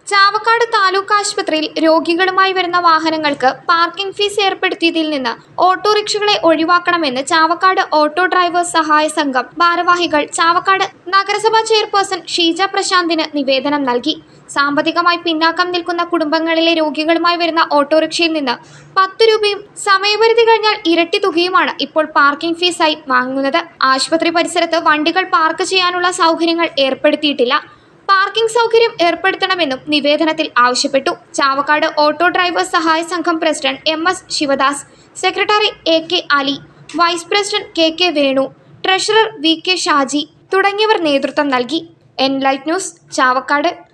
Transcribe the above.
ചാവക്കാട് താലൂക്ക് ആശുപത്രിയിൽ രോഗികളുമായി വരുന്ന വാഹനങ്ങൾക്ക് പാർക്കിംഗ് ഫീസ് ഏർപ്പെടുത്തിയതിൽ നിന്ന് ഓട്ടോറിക്ഷകളെ ഒഴിവാക്കണമെന്ന് ചാവക്കാട് ഓട്ടോ ഡ്രൈവേഴ്സ് സഹായ സംഘം ഭാരവാഹികൾ ചാവക്കാട് നഗരസഭാ ചെയർപേഴ്സൺ ഷീജ പ്രശാന്തിന് നിവേദനം നൽകി സാമ്പത്തികമായി പിന്നാക്കം നിൽക്കുന്ന കുടുംബങ്ങളിലെ രോഗികളുമായി വരുന്ന ഓട്ടോറിക്ഷയിൽ നിന്ന് പത്ത് രൂപയും സമയപരിധി കഴിഞ്ഞാൽ ഇരട്ടി തുകയുമാണ് ഇപ്പോൾ പാർക്കിംഗ് ഫീസായി വാങ്ങുന്നത് ആശുപത്രി പരിസരത്ത് വണ്ടികൾ പാർക്ക് ചെയ്യാനുള്ള സൗകര്യങ്ങൾ ഏർപ്പെടുത്തിയിട്ടില്ല പാർക്കിംഗ് സൗകര്യം ഏർപ്പെടുത്തണമെന്നും നിവേദനത്തിൽ ആവശ്യപ്പെട്ടു ചാവക്കാട് ഓട്ടോ ഡ്രൈവേഴ്സ് സഹായ സംഘം president M S Shivadas secretary A K Ali vice president K K Venu treasurer V K Shaji തുടങ്ങിയവർ നേതൃത്വം നൽകി എൻ ലൈറ്റ് ന്യൂസ് ചാവക്കാട്